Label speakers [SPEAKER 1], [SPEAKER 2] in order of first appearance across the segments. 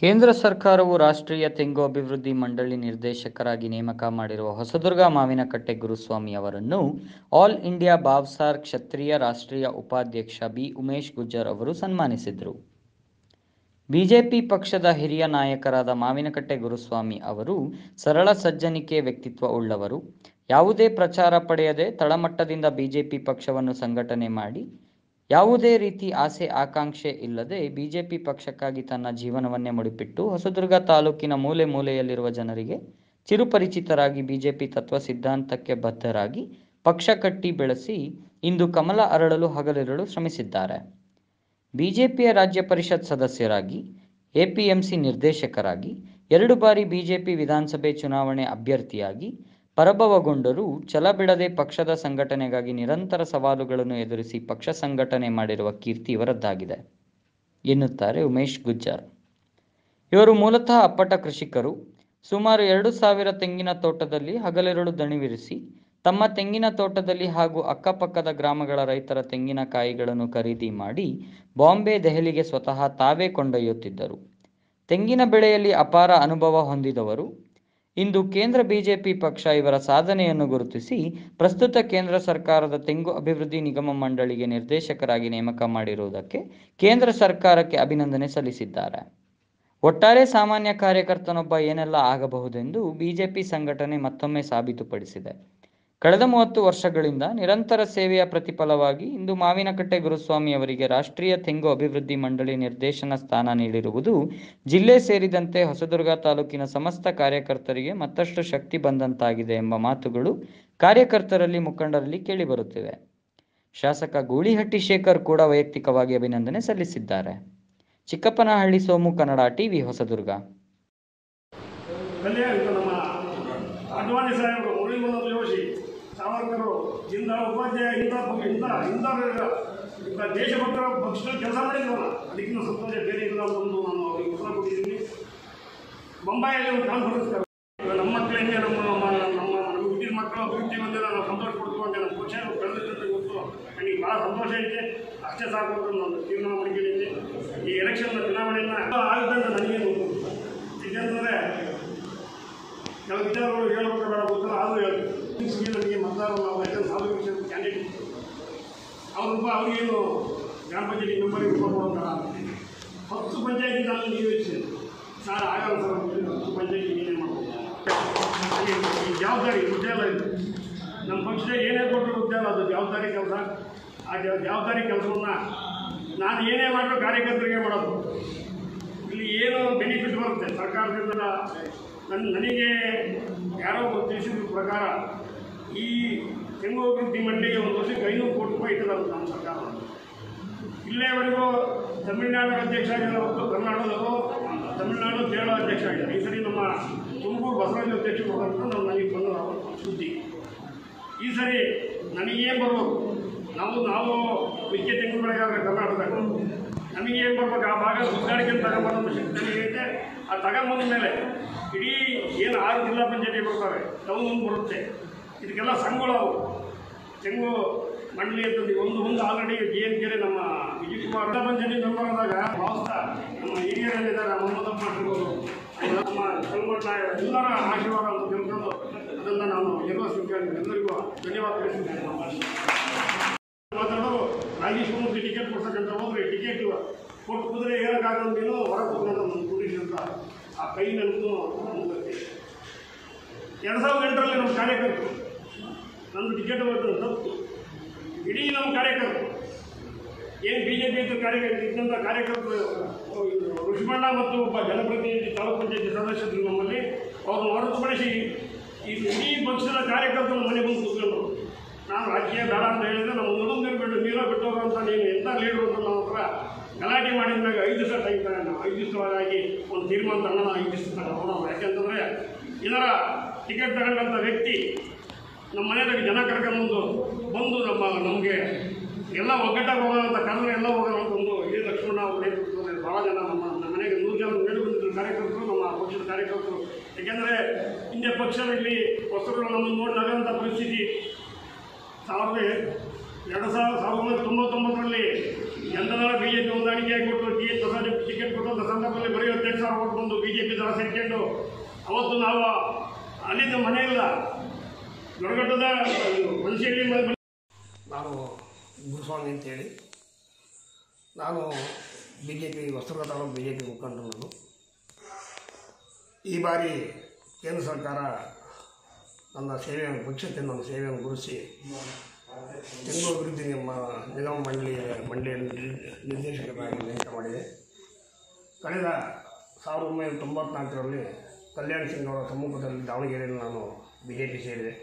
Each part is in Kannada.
[SPEAKER 1] ಕೇಂದ್ರ ಸರ್ಕಾರವು ರಾಷ್ಟ್ರೀಯ ತೆಂಗು ಅಭಿವೃದ್ಧಿ ಮಂಡಳಿ ನಿರ್ದೇಶಕರಾಗಿ ನೇಮಕ ಮಾಡಿರುವ ಹೊಸದುರ್ಗ ಮಾವಿನಕಟ್ಟೆ ಗುರುಸ್ವಾಮಿ ಅವರನ್ನು ಆಲ್ ಇಂಡಿಯಾ ಬಾವ್ಸಾರ್ ಕ್ಷತ್ರಿಯ ರಾಷ್ಟ್ರೀಯ ಉಪಾಧ್ಯಕ್ಷ ಬಿ ಉಮೇಶ್ ಗುಜ್ಜರ್ ಅವರು ಸನ್ಮಾನಿಸಿದರು ಬಿಜೆಪಿ ಪಕ್ಷದ ಹಿರಿಯ ನಾಯಕರಾದ ಮಾವಿನಕಟ್ಟೆ ಗುರುಸ್ವಾಮಿ ಅವರು ಸರಳ ಸಜ್ಜನಿಕೆ ವ್ಯಕ್ತಿತ್ವ ಉಳ್ಳವರು ಯಾವುದೇ ಪ್ರಚಾರ ಪಡೆಯದೆ ತಳಮಟ್ಟದಿಂದ ಬಿಜೆಪಿ ಪಕ್ಷವನ್ನು ಸಂಘಟನೆ ಮಾಡಿ ಯಾವುದೇ ರೀತಿ ಆಸೆ ಆಕಾಂಕ್ಷೆ ಇಲ್ಲದೆ ಬಿಜೆಪಿ ಪಕ್ಷಕ್ಕಾಗಿ ತನ್ನ ಜೀವನವನ್ನೇ ಮುಡಿಪಿಟ್ಟು ಹೊಸದುರ್ಗ ತಾಲೂಕಿನ ಮೂಲೆ ಮೂಲೆಯಲ್ಲಿರುವ ಜನರಿಗೆ ಚಿರುಪರಿಚಿತರಾಗಿ ಬಿಜೆಪಿ ತತ್ವ ಸಿದ್ಧಾಂತಕ್ಕೆ ಬದ್ಧರಾಗಿ ಪಕ್ಷ ಕಟ್ಟಿ ಬೆಳೆಸಿ ಇಂದು ಕಮಲ ಅರಳಲು ಹಗಲಿರುಳು ಶ್ರಮಿಸಿದ್ದಾರೆ ಬಿಜೆಪಿಯ ರಾಜ್ಯ ಪರಿಷತ್ ಸದಸ್ಯರಾಗಿ ಎಪಿಎಂಸಿ ನಿರ್ದೇಶಕರಾಗಿ ಎರಡು ಬಾರಿ ಬಿಜೆಪಿ ವಿಧಾನಸಭೆ ಚುನಾವಣೆ ಅಭ್ಯರ್ಥಿಯಾಗಿ ಪರಾಭವಗೊಂಡರೂ ಛಲ ಬಿಡದೆ ಪಕ್ಷದ ಸಂಘಟನೆಗಾಗಿ ನಿರಂತರ ಸವಾಲುಗಳನ್ನು ಎದುರಿಸಿ ಪಕ್ಷ ಸಂಘಟನೆ ಮಾಡಿರುವ ಕೀರ್ತಿ ಇವರದ್ದಾಗಿದೆ ಎನ್ನುತ್ತಾರೆ ಉಮೇಶ್ ಗುಜ್ಜರ್ ಇವರು ಮೂಲತಃ ಅಪ್ಪಟ ಕೃಷಿಕರು ಸುಮಾರು ಎರಡು ಸಾವಿರ ತೆಂಗಿನ ತೋಟದಲ್ಲಿ ಹಗಲಿರುಳು ದಣಿವಿರಿಸಿ ತಮ್ಮ ತೆಂಗಿನ ತೋಟದಲ್ಲಿ ಹಾಗೂ ಅಕ್ಕಪಕ್ಕದ ಗ್ರಾಮಗಳ ರೈತರ ತೆಂಗಿನಕಾಯಿಗಳನ್ನು ಖರೀದಿ ಮಾಡಿ ಬಾಂಬೆ ದೆಹಲಿಗೆ ಸ್ವತಃ ತಾವೇ ಕೊಂಡೊಯ್ಯುತ್ತಿದ್ದರು ತೆಂಗಿನ ಬೆಳೆಯಲ್ಲಿ ಅಪಾರ ಅನುಭವ ಹೊಂದಿದವರು ಇಂದು ಕೇಂದ್ರ ಬಿಜೆಪಿ ಪಕ್ಷ ಇವರ ಸಾಧನೆಯನ್ನು ಗುರುತಿಸಿ ಪ್ರಸ್ತುತ ಕೇಂದ್ರ ಸರ್ಕಾರದ ತೆಂಗು ಅಭಿವೃದ್ಧಿ ನಿಗಮ ಮಂಡಳಿಗೆ ನಿರ್ದೇಶಕರಾಗಿ ನೇಮಕ ಮಾಡಿರುವುದಕ್ಕೆ ಕೇಂದ್ರ ಸರ್ಕಾರಕ್ಕೆ ಅಭಿನಂದನೆ ಸಲ್ಲಿಸಿದ್ದಾರೆ ಒಟ್ಟಾರೆ ಸಾಮಾನ್ಯ ಕಾರ್ಯಕರ್ತನೊಬ್ಬ ಏನೆಲ್ಲ ಆಗಬಹುದೆಂದು ಬಿಜೆಪಿ ಸಂಘಟನೆ ಮತ್ತೊಮ್ಮೆ ಸಾಬೀತುಪಡಿಸಿದೆ ಕಳೆದ ಮೂವತ್ತು ವರ್ಷಗಳಿಂದ ನಿರಂತರ ಸೇವೆಯ ಪ್ರತಿಫಲವಾಗಿ ಇಂದು ಮಾವಿನಕಟ್ಟೆ ಗುರುಸ್ವಾಮಿ ಅವರಿಗೆ ರಾಷ್ಟ್ರೀಯ ತೆಂಗು ಅಭಿವೃದ್ಧಿ ಮಂಡಳಿ ನಿರ್ದೇಶನ ಸ್ಥಾನ ನೀಡಿರುವುದು ಜಿಲ್ಲೆ ಸೇರಿದಂತೆ ಹೊಸದುರ್ಗ ತಾಲೂಕಿನ ಸಮಸ್ತ ಕಾರ್ಯಕರ್ತರಿಗೆ ಮತ್ತಷ್ಟು ಶಕ್ತಿ ಬಂದಂತಾಗಿದೆ ಎಂಬ ಮಾತುಗಳು ಕಾರ್ಯಕರ್ತರಲ್ಲಿ ಮುಖಂಡರಲ್ಲಿ ಕೇಳಿಬರುತ್ತಿವೆ ಶಾಸಕ ಗೂಳಿಹಟ್ಟಿ ಶೇಖರ್ ಕೂಡ ವೈಯಕ್ತಿಕವಾಗಿ ಅಭಿನಂದನೆ ಸಲ್ಲಿಸಿದ್ದಾರೆ ಚಿಕ್ಕಪ್ಪನಹಳ್ಳಿ ಸೋಮು ಕನ್ನಡ ಟಿವಿ ಹೊಸದುರ್ಗ
[SPEAKER 2] ಕಲ್ಯಾಣ ಇದು ನಮ್ಮ ಅಡ್ವಾಣಿ ಸಾಹೇಬರು ಮುರಳಿ ಮನೋಹರ್ ಜೋಶಿ ಸಾವರ್ಕರು ಇಂಥ ಉಪಾಧ್ಯಾಯ ಇಂಥ ಇಂಥ ಇಂಥ ಇಂಥ ದೇಶಭಕ್ತರ ಪಕ್ಷದಲ್ಲಿ ಕೆಲಸ ಮಾಡಿದ್ರಲ್ಲ ಅದಕ್ಕಿಂತ ಸಂತೋಷ ಬೇರೆ ಇಲ್ಲ ಒಂದು ನಾನು ಅವ್ರಿಗೆ ಉತ್ತರ ಕೊಟ್ಟಿದ್ದೀನಿ ಬೊಂಬಾಯಲ್ಲಿ ಒಂದು ಕಾನ್ಫರೆನ್ಸ್ ಕರೆದ್ರು. ಈಗ ನಮ್ಮ ಮಕ್ಕಳಿಗೆ ನಮ್ಮ ನಮ್ಮ ನಮ್ಮ ನಮ್ಮ ಹುಟ್ಟಿದ ಮಕ್ಕಳು ಅಭಿವೃದ್ಧಿ ಬಂದಿಲ್ಲ ನಾವು ಸಂತೋಷ ಪಡ್ತೀವಿ ಅಂತ ನಮ್ಮ ಪಕ್ಷ ಬೆಳೆದಿರ್ತದೆ ಗೊತ್ತು ನನಗೆ ಭಾಳ ಸಂತೋಷ ಐತೆ ಅಷ್ಟೇ ಸಾಕು ಅಂತ ನಾನು ತೀರ್ಮಾನ ಮಾಡ್ಕೊಂಡಿದ್ದೀನಿ ಈ ಎಲೆಕ್ಷನ್ ಚುನಾವಣೆಯನ್ನು ಆಗದಂತ ನನಗೇನು ಗೊತ್ತು ಏಕೆಂದರೆ ಕೆಲವು ವಿಚಾರಗಳು ಹೇಳ್ಬೇಕು ಬೇಡ ಗೊತ್ತಿಲ್ಲ ಆದರೂ ಹೇಳ್ತೀನಿ ನನಗೆ ಮತದಾರ ನಾವು ಯಾಕಂದ್ರೆ ಸಾವಿರ ವಿಷಯ ಕ್ಯಾಂಡಿಡೇಟ್ ಅವ್ರೊಬ್ಬ ಅವ್ರಿಗೇನು ಗ್ರಾಮ ಪಂಚಾಯತಿ ಮೆಂಬರಿಗೆ ರೂಪ ಕೊಡೋಣ ಹತ್ತು ಪಂಚಾಯತಿ ನಾನು ನೀವು ಹೆಚ್ಚು ಸರ್ ಆಗಲ್ಲ ಸರ್ ಅಂದ್ಬಿಟ್ಟು ಹತ್ತು ಪಂಚಾಯತಿ ನೀನೇ ಮಾಡ್ಬೋದು ಹಾಗೆ ಈ ಜವಾಬ್ದಾರಿ ಉದ್ಯೋಗ ಇದು ನಮ್ಮ ಪಕ್ಷದ ಏನೇ ಕೊಟ್ಟರು ಉದ್ಯೋಗ ಅದು ಜವಾಬ್ದಾರಿ ಕೆಲಸ ಆ ಜವ- ಜವಾಬ್ದಾರಿ ಕೆಲಸವನ್ನು ನಾನು ಏನೇ ಮಾಡಲು ಕಾರ್ಯಕರ್ತರಿಗೆ ಮಾಡೋದು ಇಲ್ಲಿ ಏನು ಬೆನಿಫಿಟ್ ಬರುತ್ತೆ ಸರ್ಕಾರದಿಂದ ನನ್ನ ನನಗೆ ಯಾರೋ ಒಬ್ಬರು ತಿಳಿಸಿದ ಪ್ರಕಾರ ಈ ತೆಂಗು ಅಭಿವೃದ್ಧಿ ಮಂಡಿಗೆ ಒಂದು ವರ್ಷಕ್ಕೆ ಐನೂರು ಕೋಟಿ ರೂಪಾಯಿ ಇಟ್ಟಿದ್ದಾರೆ ನಮ್ಮ ಸರ್ಕಾರ ಇಲ್ಲೇವರೆಗೂ ತಮಿಳುನಾಡು ಅಧ್ಯಕ್ಷ ಆಗಿದ್ದಾರೆ ಹೊರತು ಕರ್ನಾಟಕದವರು ತಮಿಳುನಾಡು ಕೇರಳ ಅಧ್ಯಕ್ಷ ಆಗಿದ್ದಾರೆ ಈ ಸರಿ ನಮ್ಮ ತುಮಕೂರು ಬಸವರಾಜ ಅಧ್ಯಕ್ಷರು ಹೋದಂತ ನಾವು ನನಗೆ ಬಂದ ಸುದ್ದಿ ಈ ಸರಿ ನನಗೇನು ಬರ್ಬೇಕು ನಾವು ನಾವು ಮಿಕ್ಕೆ ತೆಂಗು ಬೆಳೆಗಾದ್ರೆ ಕರ್ನಾಟಕದಾಗ ನಮಗೇನು ಬರ್ಬೇಕು ಆ ಭಾಗ ಸುಧಾರಿಕೆ ತಗೊಂಬಂದು ಶಕ್ತಿ ನನಗೈತೆ ಆ ತಗೊಂಬಂದ ಮೇಲೆ ಇಡೀ ಏನು ಆರು ಜಿಲ್ಲಾ ಪಂಚಾಯತಿ ಬರ್ತವೆ ಟೌನ್ ಒಂದು ಬರುತ್ತೆ ಇದಕ್ಕೆಲ್ಲ ಸಂಘಗಳು ಅವು ತೆಂಗು ಮಂಡಳಿ ಅಂತಂದು ಒಂದು ಒಂದು ಆಲ್ರೆಡಿ ಜಿ ಎನ್ ಕೆರೆ ನಮ್ಮ ವಿಜಯ್ ಕುಮಾರ್ ಜಿಲ್ಲಾ ಪಂಚಾಯತಿ ಮೆಂಬರ್ ಆದಾಗ ಭಾವಿಸ್ತಾ ನಮ್ಮ ಹಿರಿಯರೇನಿದ್ದಾರೆ ಮೊಹಮ್ಮದಪ್ಪ ಇರ್ಬೋದು ನಮ್ಮ ಸಲ್ಮಣ್ಣ ಎಲ್ಲರ ಆಶೀರ್ವಾದ ಅಂತ ತಿಳ್ಕೊಂಡು ಅದನ್ನು ನಾನು ನಿರ್ವಹಿಸಲಿಕ್ಕೆ ಎಲ್ಲರಿಗೂ ಧನ್ಯವಾದ ತಿಳಿಸಿದ್ದೇನೆ ಮಾತಾಡೋರು ರಾಜೀವ್ ಶಿವಮೂರ್ತಿ ಟಿಕೆಟ್ ಕೊಡ್ಸಕ್ಕಂತ ಹೋದ್ರೆ ಟಿಕೆಟ್ ಕೊಟ್ಟು ಕುದುರೆ ಹೇಳಕ್ಕಾಗಂದೇನೋ ಹೊರ ಕೂತ್ಕೊಂಡು ನನ್ನ ಕೂಡಿಸಿ ಅಂತ ಆ ಕೈ ನನಗೂ ನಮಗೆ ಎರಡು ಸಾವಿರದ ಎಂಟರಲ್ಲಿ ನಮ್ಮ ಕಾರ್ಯಕರ್ತರು ನಂದು ಟಿಕೆಟ್ ಬರ್ತದೆ ತಪ್ಪು ಇಡೀ ನಮ್ಮ ಕಾರ್ಯಕರ್ತರು ಏನು ಬಿ ಜೆ ಪಿ ಇದ್ದ ಕಾರ್ಯಕರ್ತರು ಇದ್ದಂಥ ಕಾರ್ಯಕರ್ತರು ಋಷಿಮಣ್ಣ ಮತ್ತು ಒಬ್ಬ ಜನಪ್ರತಿನಿಧಿ ತಾಲೂಕು ಪಂಚಾಯತಿ ಸದಸ್ಯರು ನಮ್ಮಲ್ಲಿ ಅವ್ರನ್ನ ಹೊರತುಪಡಿಸಿ ಈ ಇಡೀ ಪಕ್ಷದ ಕಾರ್ಯಕರ್ತರು ಮನೆ ಬಂದು ಕೂತ್ಕೊಂಡ್ರು ನಾನು ರಾಜಕೀಯ ಬೇಡ ಅಂತ ಹೇಳಿದ್ರೆ ನಮ್ಮ ನಡು ನೀರು ಬಿಟ್ಟು ನೀರೋ ಬಿಟ್ಟೋರು ಅಂತ ನೀನು ಎಂಥ ಲೀಡ್ರು ಅಂತ ನಮ್ಮ ಹತ್ರ ಗಲಾಟೆ ಮಾಡಿದ್ಮೇಲೆ ಐದು ದಿವಸ ಟೈಮ್ ತಗೊಂಡು ಐದು ದಿವಸವಾಗಿ ಒಂದು ತೀರ್ಮಾನ ತಗೊಂಡು ನಾವು ಐದು ದಿವಸ ತಗೊಂಡು ಯಾಕೆಂತಂದರೆ ಇದರ ಟಿಕೆಟ್ ತಗೊಂಡಂಥ ವ್ಯಕ್ತಿ ನಮ್ಮ ಮನೆಯಾಗ ಜನ ಕರ್ಕೊಂಬಂದು ಬಂದು ನಮ್ಮ ನಮಗೆ ಎಲ್ಲ ಒಗ್ಗಟ್ಟಾಗಿ ಹೋಗೋಣ ಅಂತ ಕರೆದ್ರೆ ಎಲ್ಲ ಹೋಗೋಣ ಅಂತ ಒಂದು ಇಡೀ ಲಕ್ಷ್ಮಣ ಅವ್ರ ನೇತೃತ್ವದಲ್ಲಿ ಭಾಳ ಜನ ನಮ್ಮ ನಮ್ಮ ಮನೆಗೆ ನೂರು ಜನ ಮೇಲೆ ಬಂದಿದ್ದರು ಕಾರ್ಯಕರ್ತರು ನಮ್ಮ ಪಕ್ಷದ ಕಾರ್ಯಕರ್ತರು ಯಾಕೆಂದರೆ ಹಿಂದೆ ಪಕ್ಷದಲ್ಲಿ ಹೊಸರು ನಮ್ಮನ್ನು ನೋಡಿ ನಗಂಥ ಪರಿಸ್ಥಿತಿ ಸಾವಿರದ ಎರಡು ಸಾವಿರದ ಸಾವಿರದ ಒಂಬೈನೂರ ತೊಂಬತ್ತೊಂಬತ್ತರಲ್ಲಿ ಜನತಾದಳ ಬಿಜೆಪಿ ಹೊಂದಾಣಿಕೆ ಕೊಟ್ಟು ಟಿ ಎಚ್ ಪ್ರಸಾದ್ ಟಿಕೆಟ್ ಕೊಟ್ಟಂಥ ಸಂದರ್ಭದಲ್ಲಿ ಬರೀ ಹತ್ತೆರಡು ಸಾವಿರ ಓಟ್ ಬಂದು ಬಿಜೆಪಿ ದಳ ಸೇರ್ಕೊಂಡು ಅವತ್ತು ನಾವು ಅಲ್ಲಿಂದ ಮನೆಯಿಲ್ಲ ದೊಡ್ಡಗಟ್ಟದ ಮನುಷ್ಯಲ್ಲಿ ನಾನು ಗುರುಸ್ವಾಮಿ ಅಂತೇಳಿ ನಾನು ಬಿ ಜೆ ಪಿ ವಸ್ತ್ರದ ತಾಲೂಕು ಬಿ ಜೆ ಪಿ ಮುಖಂಡರು ನಾನು ಈ ಬಾರಿ ಕೇಂದ್ರ ಸರ್ಕಾರ ನನ್ನ ಸೇವೆಯನ್ನು ಪಕ್ಷಕ್ಕೆ ನನ್ನ ಸೇವೆಯನ್ನು ಗುರುತಿಸಿ ತೆಂಗು ಅಭಿವೃದ್ಧಿ ನಿಮ್ಮ ನಿಗಮ ಮಂಡಳಿಯ ಮಂಡಳಿಯ ನಿರ್ದೇ- ನಿರ್ದೇಶಕರಾಗಿ ನೇಮಕ ಮಾಡಿದೆ ಕಳೆದ ಸಾವಿರದ ಒಂಬೈನೂರ ತೊಂಬತ್ನಾಲ್ಕರಲ್ಲಿ ಕಲ್ಯಾಣ್ ಸಿಂಗ್ ಅವರ ಸಮ್ಮುಖದಲ್ಲಿ ದಾವಣಗೆರೆಯಲ್ಲಿ ನಾನು ಬಿ ಜೆ ಪಿ ಸೇರಿದೆ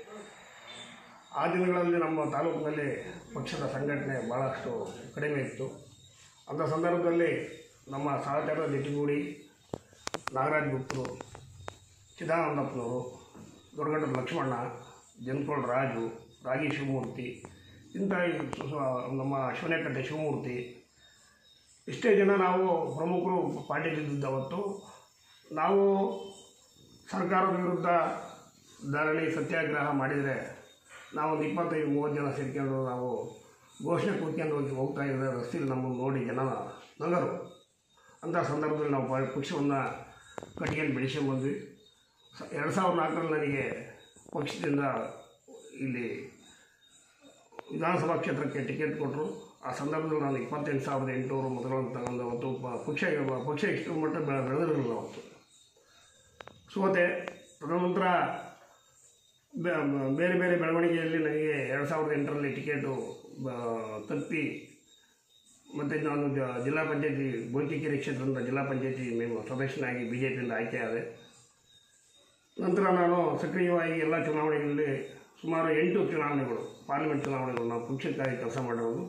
[SPEAKER 2] ಆ ದಿನಗಳಲ್ಲಿ ನಮ್ಮ ತಾಲೂಕಿನಲ್ಲಿ ಪಕ್ಷದ ಸಂಘಟನೆ ಭಾಳಷ್ಟು ಕಡಿಮೆ ಇತ್ತು ಅಂಥ ಸಂದರ್ಭದಲ್ಲಿ ನಮ್ಮ ಸಹಚರ ದಿಟ್ಟಿಗೂಡಿ ನಾಗರಾಜ್ ಗುಪ್ತರು ಚಿದಾನಂದಪ್ಪನವರು ದೊಡ್ಡಗಡ್ಡ ಲಕ್ಷ್ಮಣ್ಣ ಜನ್ಕೋಳ್ ರಾಜು ರಾಗಿ ಶಿವಮೂರ್ತಿ ಇಂಥ ಈ ಸು- ಸು- ನಮ್ಮ ಶಿವನೇಕಟ್ಟೆ ಶಿವಮೂರ್ತಿ ಇಷ್ಟೇ ಜನ ನಾವು ಪ್ರಮುಖರು ಪಾರ್ಟಿಲಿದ್ದ ಅವತ್ತು ನಾವು ಸರ್ಕಾರದ ವಿರುದ್ಧ ಧರಣಿ ಸತ್ಯಾಗ್ರಹ ಮಾಡಿದರೆ ನಾವೊಂದು ಇಪ್ಪತ್ತೈದು ಮೂವತ್ತು ಜನ ಸೇರ್ಕೊಂಡು ನಾವು ಘೋಷಣೆ ಕೂತ್ಕೊಂಡು ಹೋಗಿ ಹೋಗ್ತಾ ಇದ್ದರೆ ರಸ್ತೆಯಲ್ಲಿ ನಮ್ಮನ್ನು ನೋಡಿ ಜನ ನಗರು ಅಂಥ ಸಂದರ್ಭದಲ್ಲಿ ನಾವು ಪ- ಪಕ್ಷವನ್ನು ಕಟ್ಟಿಗೆಯನ್ನು ಬೆಳೆಸ್ಕೊಂಡ್ಬಂದ್ವಿ ಸ- ಎರಡು ಸಾವಿರದ ನಾಲ್ಕರಲ್ಲಿ ನನಗೆ ಪಕ್ಷದಿಂದ ಇಲ್ಲಿ ವಿಧಾನಸಭಾ ಕ್ಷೇತ್ರಕ್ಕೆ ಟಿಕೆಟ್ ಕೊಟ್ಟರು ಆ ಸಂದರ್ಭದಲ್ಲಿ ನಾನು ಇಪ್ಪತ್ತೆಂಟು ಸಾವಿರದ ಎಂಟುನೂರು ಮತಗಳನ್ನು ತಗೊಂಡು ಅವತ್ತು ಪ- ಪಕ್ಷ ಪಕ್ಷ ಇಷ್ಟು ಮಟ್ಟ ಬೆಳೆ ಬೆಳೆದಿರಲಿಲ್ಲ ಅವತ್ತು ಸೋತೆ ತದನಂತರ ಬೆ- ಬೇರೆ ಬೇರೆ ಬೆಳವಣಿಗೆಯಲ್ಲಿ ನನಗೆ ಎರಡು ಸಾವಿರದ ಎಂಟರಲ್ಲಿ ಟಿಕೆಟು ಬ- ತಪ್ಪಿ ಮತ್ತು ನಾನು ಜ- ಜಿಲ್ಲಾ ಪಂಚಾಯತಿ ಬೋಕಿಕೆರೆ ಕ್ಷೇತ್ರದ ಜಿಲ್ಲಾ ಪಂಚಾಯತಿ మేము ಸದಸ್ಯನಾಗಿ ಬಿ ಜೆ ಪಿಯಿಂದ ಆಯ್ಕೆಯಾದೆ ನಂತರ ನಾನು ಸಕ್ರಿಯವಾಗಿ ಎಲ್ಲ ಚುನಾವಣೆಗಳಲ್ಲಿ ಸುಮಾರು ಎಂಟು ಚುನಾವಣೆಗಳು ಪಾರ್ಲಿಮೆಂಟ್ ಚುನಾವಣೆಗಳು ನಾವು ಪಕ್ಷಕ್ಕಾಗಿ ಕೆಲಸ ಮಾಡಿರೋದು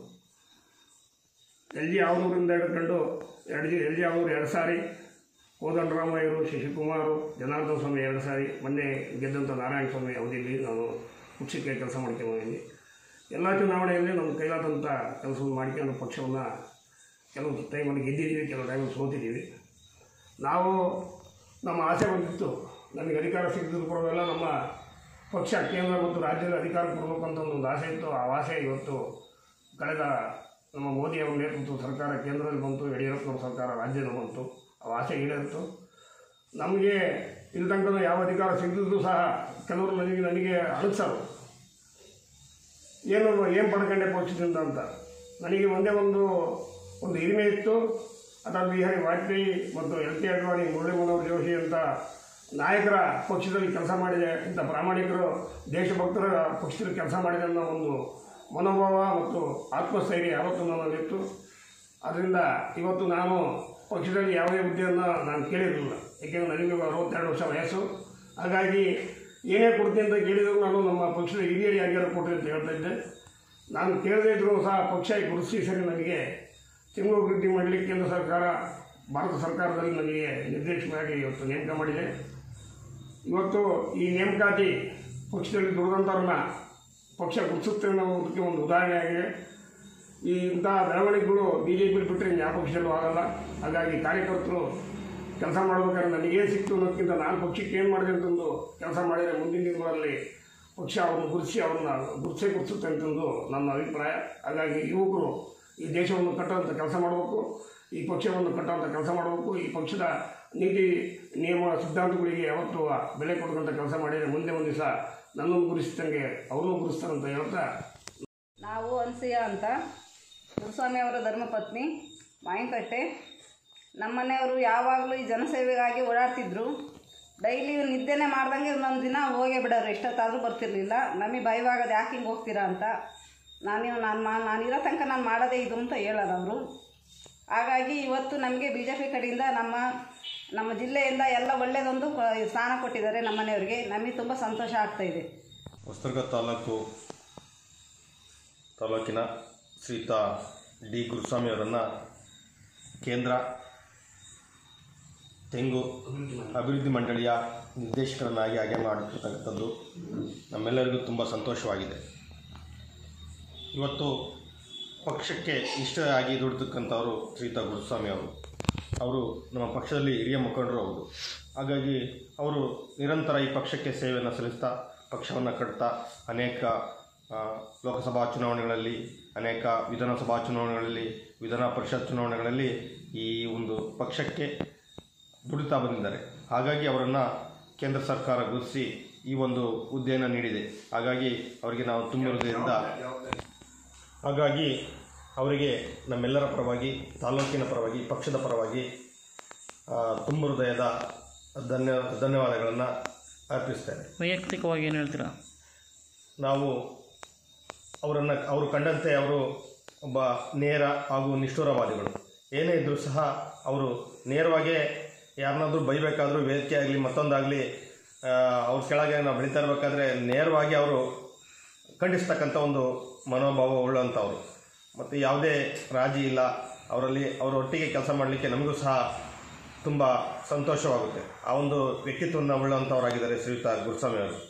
[SPEAKER 2] ಎಲ್ ಜಿ ಆವನೂರಿಂದ ಹಿಡ್ಕೊಂಡು ಎರಡು ಜಿ ಎಲ್ ಜಿ ಆವನೂರು ಎರಡು ಸಾರಿ ಕೋದಂಡರಾಮಯ್ಯರು ಶಶಿಕುಮಾರು ಜನಾರ್ದನ ಸ್ವಾಮಿ ಎರಡು ಸಾರಿ ಮೊನ್ನೆ ಗೆದ್ದಂಥ ನಾರಾಯಣ ಸ್ವಾಮಿ ಅವಧಿಯಲ್ಲಿ ನಾನು ಪಕ್ಷಕ್ಕೆ ಕೆಲಸ ಮಾಡ್ಕೊಂಡಿದ್ದೀನಿ ಎಲ್ಲ ಚುನಾವಣೆಯಲ್ಲಿ ನಮ್ಮ ಕೈಲಾದಂಥ ಕೆಲಸವನ್ನು ಮಾಡ್ಕೊಂಡು ಪಕ್ಷವನ್ನು ಕೆಲವು ಟೈಮಲ್ಲಿ ಗೆದ್ದಿದ್ದೀವಿ ಕೆಲವು ಟೈಮಲ್ಲಿ ಸೋತಿದ್ದೀವಿ ನಾವು ನಮ್ಮ ಆಸೆ ಬಂದಿತ್ತು ನಮಗೆ ಅಧಿಕಾರ ಸಿಗದಿದ್ದು ಪರವಾಗಿಲ್ಲ ನಮ್ಮ ಪಕ್ಷ ಕೇಂದ್ರ ಮತ್ತು ರಾಜ್ಯದ ಅಧಿಕಾರ ಕೊಡಬೇಕು ಅಂತ ಒಂದು ಆಸೆ ಇತ್ತು ಆ ಆಸೆ ಇವತ್ತು ಕಳೆದ ನಮ್ಮ ಮೋದಿಯವರ ನೇತೃತ್ವ ಸರ್ಕಾರ ಕೇಂದ್ರದಲ್ಲಿ ಬಂತು ಯಡಿಯೂರಪ್ಪನವ್ರ ಸರ್ಕಾರ ರಾಜ್ಯದಲ್ಲಿ ಬಂತು ಆ ಆಸೆ ಈಡೇರಿತು ನಮಗೆ ಇಲ್ಲಿ ತನಕ ಯಾವ ಅಧಿಕಾರ ಸಿಗದಿದ್ದು ಸಹ ಕೆಲವರು ನನಗೆ ನನಗೆ ಅಳಿಸರು ಏನು ಏನು ಪಡ್ಕೊಂಡೆ ಪಕ್ಷದಿಂದ ಅಂತ ನನಗೆ ಒಂದೇ ಒಂದು ಒಂದು ಹಿರಿಮೆ ಇತ್ತು ಅಟಲ್ ಬಿಹಾರಿ ವಾಜಪೇಯಿ ಮತ್ತು ಎಲ್ ಕೆ ಅಡ್ವಾಣಿ ಮುರಳಿ ಮನೋಹರ್ ಜೋಶಿ ಅಂತ ನಾಯಕರ ಪಕ್ಷದಲ್ಲಿ ಕೆಲಸ ಮಾಡಿದೆ ಇಂಥ ಪ್ರಾಮಾಣಿಕರು ದೇಶಭಕ್ತರ ಪಕ್ಷದಲ್ಲಿ ಕೆಲಸ ಮಾಡಿದೆ ಅನ್ನೋ ಒಂದು ಮನೋಭಾವ ಮತ್ತು ಆತ್ಮಸ್ಥೈರ್ಯ ಯಾವತ್ತೂ ನನ್ನಲ್ಲಿತ್ತು ಅದರಿಂದ ಇವತ್ತು ನಾನು ಪಕ್ಷದಲ್ಲಿ ಯಾವುದೇ ಹುದ್ದೆಯನ್ನು ನಾನು ಕೇಳಿರಲಿಲ್ಲ ಏಕೆಂದರೆ ನನಗೆ ಅರವತ್ತೆರಡು ವರ್ಷ ವಯಸ್ಸು ಹಾಗಾಗಿ ಏನೇ ಕೊಡ್ತೀನಿ ಅಂತ ಕೇಳಿದ್ರು ನಾನು ನಮ್ಮ ಪಕ್ಷದ ಹಿರಿಯರು ಯಾರ್ಯಾರು ಕೊಟ್ಟರೆ ಅಂತ ಹೇಳ್ತಾ ಇದ್ದೆ ನಾನು ಕೇಳದೇ ಇದ್ರೂ ಸಹ ಪಕ್ಷ ಗುರುತಿಸಿ ಸರಿ ನನಗೆ ತಿಂಗಳು ಅಭಿವೃದ್ಧಿ ಮಾಡಲಿಕ್ಕೆ ಕೇಂದ್ರ ಸರ್ಕಾರ ಭಾರತ ಸರ್ಕಾರದಲ್ಲಿ ನನಗೆ ನಿರ್ದೇಶಕರಾಗಿ ಇವತ್ತು ನೇಮಕ ಮಾಡಿದೆ ಇವತ್ತು ಈ ನೇಮಕಾತಿ ಪಕ್ಷದಲ್ಲಿ ದುಡಿದಂಥವ್ರನ್ನ ಪಕ್ಷ ಗುರುತಿಸುತ್ತೆ ಅನ್ನೋದಕ್ಕೆ ಒಂದು ಉದಾಹರಣೆ ಆಗಿದೆ ಈ ಇಂಥ ಬೆಳವಣಿಗೆಗಳು ಬಿ ಜೆ ಪಿ ಬಿಟ್ಟರೆ ಯಾವ ಪಕ್ಷದಲ್ಲೂ ಆಗಲ್ಲ ಹಾಗಾಗಿ ಕಾರ್ಯಕರ್ತರು ಕೆಲಸ ಮಾಡ್ಬೇಕಾದ್ರೆ ನನಗೇನು ಸಿಕ್ತು ಅನ್ನೋದಕ್ಕಿಂತ ನಾನು ಪಕ್ಷಕ್ಕೆ ಏನು ಮಾಡಿದೆ ಅಂತಂದು ಕೆಲಸ ಮಾಡಿದರೆ ಮುಂದಿನ ದಿನಗಳಲ್ಲಿ ಪಕ್ಷ ಅವ್ರನ್ನ ಗುರುತಿಸಿ ಅವ್ರನ್ನ ಗುರುತಿಸೇ ಗುರುತಿಸುತ್ತೆ ಅಂತಂದು ನನ್ನ ಅಭಿಪ್ರಾಯ ಹಾಗಾಗಿ ಯುವಕರು ಈ ದೇಶವನ್ನು ಕಟ್ಟುವಂಥ ಕೆಲಸ ಮಾಡಬೇಕು ಈ ಪಕ್ಷವನ್ನು ಕಟ್ಟುವಂಥ ಕೆಲಸ ಮಾಡಬೇಕು ಈ ಪಕ್ಷದ ನೀತಿ ನಿಯಮ ಸಿದ್ಧಾಂತಗಳಿಗೆ ಯಾವತ್ತೂ ಬೆಲೆ ಕೊಡ್ತಕ್ಕಂಥ ಕೆಲಸ ಮಾಡಿದರೆ ಮುಂದೆ ಒಂದು ದಿವಸ ನನ್ನನ್ನು ಗುರುತಿಸಿದಂಗೆ ಅವ್ರನ್ನೂ ಗುರುತಿಸ್ತಾರಂತ ಹೇಳ್ತಾ
[SPEAKER 3] ನಾವು ಅನ್ಸೂಯ ಅಂತ ಗುರುಸ್ವಾಮಿ ಅವರ ಧರ್ಮಪತ್ನಿ ಮಾಯಿಕಟ್ಟೆ ನಮ್ಮ ಮನೆಯವರು ಯಾವಾಗಲೂ ಈ ಜನಸೇವೆಗಾಗಿ ಓಡಾಡ್ತಿದ್ರು ಡೈಲಿ ನಿದ್ದೆನೆ ಮಾಡ್ದಂಗೆ ಒಂದೊಂದು ದಿನ ಹೋಗೇ ಬಿಡೋರು ಎಷ್ಟೊತ್ತಾದರೂ ಬರ್ತಿರ್ಲಿಲ್ಲ ನಮಗೆ ಭಯವಾಗೋದು ಯಾಕೆ ಹಿಂಗೆ ಹೋಗ್ತೀರಾ ಅಂತ ನಾನು ನಾನು ಮಾ ನಾನಿರೋ ತನಕ ನಾನು ಮಾಡೋದೇ ಇದು ಅಂತ ಹೇಳೋರು ಅವರು ಹಾಗಾಗಿ ಇವತ್ತು ನಮಗೆ ಬಿ ಜೆ ಪಿ ಕಡೆಯಿಂದ ನಮ್ಮ ನಮ್ಮ ಜಿಲ್ಲೆಯಿಂದ ಎಲ್ಲ ಒಳ್ಳೆಯದೊಂದು ಕ- ಸ್ಥಾನ ಕೊಟ್ಟಿದ್ದಾರೆ ನಮ್ಮ ಮನೆಯವ್ರಿಗೆ ನಮಗೆ ತುಂಬ ಸಂತೋಷ ಆಗ್ತಾಯಿದೆ
[SPEAKER 4] ಹೊಸದುರ್ಗ ತಾಲೂಕು ತಾಲೂಕಿನ ಶ್ರೀಯುತ ಡಿ ಗುರುಸ್ವಾಮಿ ಅವರನ್ನು ಕೇಂದ್ರ ತೆಂಗು ಅಭಿವೃದ್ಧಿ ಮಂಡಳಿಯ ನಿರ್ದೇಶಕರನ್ನಾಗಿ ಆಯ್ಕೆ ಮಾಡಿರ್ತಕ್ಕಂಥದ್ದು ನಮ್ಮೆಲ್ಲರಿಗೂ ತುಂಬ ಸಂತೋಷವಾಗಿದೆ ಇವತ್ತು ಪಕ್ಷಕ್ಕೆ ಇಷ್ಟರಾಗಿ ದುಡಿತಕ್ಕಂಥವರು ಶ್ರೀಯುತ ಗುರುಸ್ವಾಮಿ ಅವರು ಅವರು ನಮ್ಮ ಪಕ್ಷದಲ್ಲಿ ಹಿರಿಯ ಮುಖಂಡರು ಹೌದು ಹಾಗಾಗಿ ಅವರು ನಿರಂತರ ಈ ಪಕ್ಷಕ್ಕೆ ಸೇವೆಯನ್ನು ಸಲ್ಲಿಸ್ತಾ ಪಕ್ಷವನ್ನು ಕಟ್ತಾ ಅನೇಕ ಆ, ಲೋಕಸಭಾ ಚುನಾವಣೆಗಳಲ್ಲಿ ಅನೇಕ ವಿಧಾನಸಭಾ ಚುನಾವಣೆಗಳಲ್ಲಿ ವಿಧಾನ ಪರಿಷತ್ ಚುನಾವಣೆಗಳಲ್ಲಿ ಈ ಒಂದು ಪಕ್ಷಕ್ಕೆ ದುಡಿತಾ ಬಂದಿದ್ದಾರೆ ಹಾಗಾಗಿ ಅವರನ್ನು ಕೇಂದ್ರ ಸರ್ಕಾರ ಗುರುತಿಸಿ ಈ ಒಂದು ಹುದ್ದೆಯನ್ನು ನೀಡಿದೆ ಹಾಗಾಗಿ ಅವರಿಗೆ ನಾವು ತುಂಬ ಹೃದಯದಿಂದ ಹಾಗಾಗಿ ಅವರಿಗೆ ನಮ್ಮೆಲ್ಲರ ಪರವಾಗಿ ತಾಲೂಕಿನ ಪರವಾಗಿ ಪಕ್ಷದ ಪರವಾಗಿ ಆ, ತುಂಬ ಹೃದಯದ ಧನ್ಯ ಧನ್ಯವಾದಗಳನ್ನು ಅರ್ಪಿಸ್ತೇನೆ
[SPEAKER 5] ವೈಯಕ್ತಿಕವಾಗಿ ಏನು ಹೇಳ್ತೀರಾ
[SPEAKER 4] ನಾವು ಅವರನ್ನು ಅವರು ಕಂಡಂತೆ ಅವರು ಒಬ್ಬ ನೇರ ಹಾಗೂ ನಿಷ್ಠುರವಾದಿಗಳು ಏನೇ ಇದ್ದರೂ ಸಹ ಅವರು ನೇರವಾಗೇ ಯಾರನ್ನಾದ್ರೂ ಬೈಬೇಕಾದ್ರೂ ವೇದಿಕೆ ಆಗಲಿ ಮತ್ತೊಂದಾಗಲಿ ಅವ್ರ ಕೆಳಗೆ ನಾವು ಬೆಳೀತಾ ಇರಬೇಕಾದ್ರೆ ನೇರವಾಗಿ ಅವರು ಖಂಡಿಸ್ತಕ್ಕಂಥ ಒಂದು ಮನೋಭಾವ ಉಳ್ಳಂಥವ್ರು ಮತ್ತು ಯಾವುದೇ ರಾಜಿ ಇಲ್ಲ ಅವರಲ್ಲಿ ಅವರ ಒಟ್ಟಿಗೆ ಕೆಲಸ ಮಾಡಲಿಕ್ಕೆ ನಮಗೂ ಸಹ ತುಂಬ ಸಂತೋಷವಾಗುತ್ತೆ ಆ ಒಂದು ವ್ಯಕ್ತಿತ್ವವನ್ನು ಉಳ್ಳಂಥವರಾಗಿದ್ದಾರೆ ಶ್ರೀಯುತ ಗುರುಸ್ವಾಮಿ ಅವರು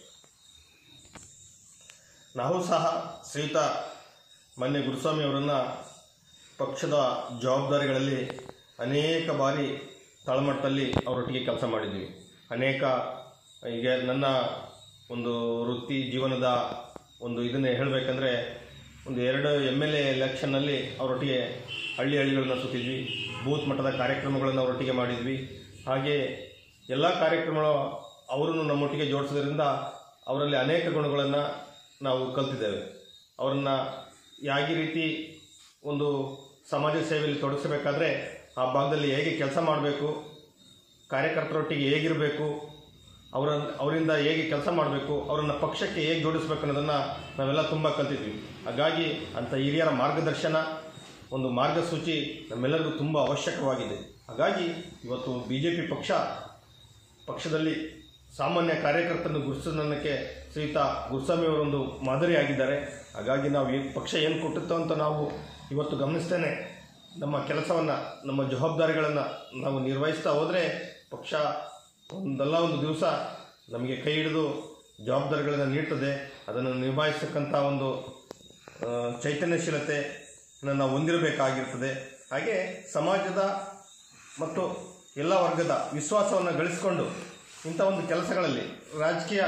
[SPEAKER 4] ನಾವು ಸಹ ಶ್ರೀಯುತ ಮೊನ್ನೆ ಗುರುಸ್ವಾಮಿ ಅವರನ್ನು ಪಕ್ಷದ ಜವಾಬ್ದಾರಿಗಳಲ್ಲಿ ಅನೇಕ ಬಾರಿ ತಳಮಟ್ಟದಲ್ಲಿ ಅವರೊಟ್ಟಿಗೆ ಕೆಲಸ ಮಾಡಿದ್ವಿ ಅನೇಕ ಈಗ ನನ್ನ ಒಂದು ವೃತ್ತಿ ಜೀವನದ ಒಂದು ಇದನ್ನೇ ಹೇಳಬೇಕಂದ್ರೆ ಒಂದು ಎರಡು ಎಮ್ ಎಲ್ ಎ ಎಲೆಕ್ಷನ್ನಲ್ಲಿ ಅವರೊಟ್ಟಿಗೆ ಹಳ್ಳಿ ಹಳ್ಳಿಗಳನ್ನ ಸುತ್ತಿದ್ವಿ ಬೂತ್ ಮಟ್ಟದ ಕಾರ್ಯಕ್ರಮಗಳನ್ನು ಅವರೊಟ್ಟಿಗೆ ಮಾಡಿದ್ವಿ ಹಾಗೆ ಎಲ್ಲ ಕಾರ್ಯಕ್ರಮಗಳು ಅವರನ್ನು ನಮ್ಮೊಟ್ಟಿಗೆ ಜೋಡಿಸೋದ್ರಿಂದ ಅವರಲ್ಲಿ ಅನೇಕ ಗುಣಗಳನ್ನು ನಾವು ಕಲ್ತಿದ್ದೇವೆ ಅವರನ್ನು ಯಾಗಿ ರೀತಿ ಒಂದು ಸಮಾಜ ಸೇವೆಯಲ್ಲಿ ತೊಡಗಿಸಬೇಕಾದ್ರೆ ಆ ಭಾಗದಲ್ಲಿ ಹೇಗೆ ಕೆಲಸ ಮಾಡಬೇಕು ಕಾರ್ಯಕರ್ತರೊಟ್ಟಿಗೆ ಹೇಗಿರಬೇಕು ಅವರ ಅವರಿಂದ ಹೇಗೆ ಕೆಲಸ ಮಾಡಬೇಕು ಅವರನ್ನು ಪಕ್ಷಕ್ಕೆ ಹೇಗೆ ಜೋಡಿಸ್ಬೇಕು ಅನ್ನೋದನ್ನು ನಾವೆಲ್ಲ ತುಂಬ ಕಲ್ತಿದ್ವಿ ಹಾಗಾಗಿ ಅಂಥ ಹಿರಿಯರ ಮಾರ್ಗದರ್ಶನ ಒಂದು ಮಾರ್ಗಸೂಚಿ ನಮ್ಮೆಲ್ಲರಿಗೂ ತುಂಬ ಅವಶ್ಯಕವಾಗಿದೆ ಹಾಗಾಗಿ ಇವತ್ತು ಬಿ ಜೆ ಪಿ ಪಕ್ಷ ಪಕ್ಷದಲ್ಲಿ ಸಾಮಾನ್ಯ ಕಾರ್ಯಕರ್ತರನ್ನು ಗುರುತಿಸೋದಕ್ಕೆ ಶ್ರೀಯುತ ಗುರುಸ್ವಾಮಿ ಅವರೊಂದು ಮಾದರಿಯಾಗಿದ್ದಾರೆ ಹಾಗಾಗಿ ನಾವು ಈ ಪಕ್ಷ ಏನು ಕೊಟ್ಟುತ್ತೋ ಅಂತ ನಾವು ಇವತ್ತು ಗಮನಿಸ್ತೇನೆ ನಮ್ಮ ಕೆಲಸವನ್ನು ನಮ್ಮ ಜವಾಬ್ದಾರಿಗಳನ್ನು ನಾವು ನಿರ್ವಹಿಸ್ತಾ ಹೋದರೆ ಪಕ್ಷ ಒಂದಲ್ಲ ಒಂದು ದಿವಸ ನಮಗೆ ಕೈ ಹಿಡಿದು ಜವಾಬ್ದಾರಿಗಳನ್ನು ನೀಡ್ತದೆ ಅದನ್ನು ನಿಭಾಯಿಸ್ತಕ್ಕಂಥ ಒಂದು ಆ, ಚೈತನ್ಯಶೀಲತೆಯನ್ನು ನಾವು ಹೊಂದಿರಬೇಕಾಗಿರ್ತದೆ ಹಾಗೆ ಸಮಾಜದ ಮತ್ತು ಎಲ್ಲ ವರ್ಗದ ವಿಶ್ವಾಸವನ್ನು ಗಳಿಸಿಕೊಂಡು ಇಂಥ ಒಂದು ಕೆಲಸಗಳಲ್ಲಿ ರಾಜಕೀಯ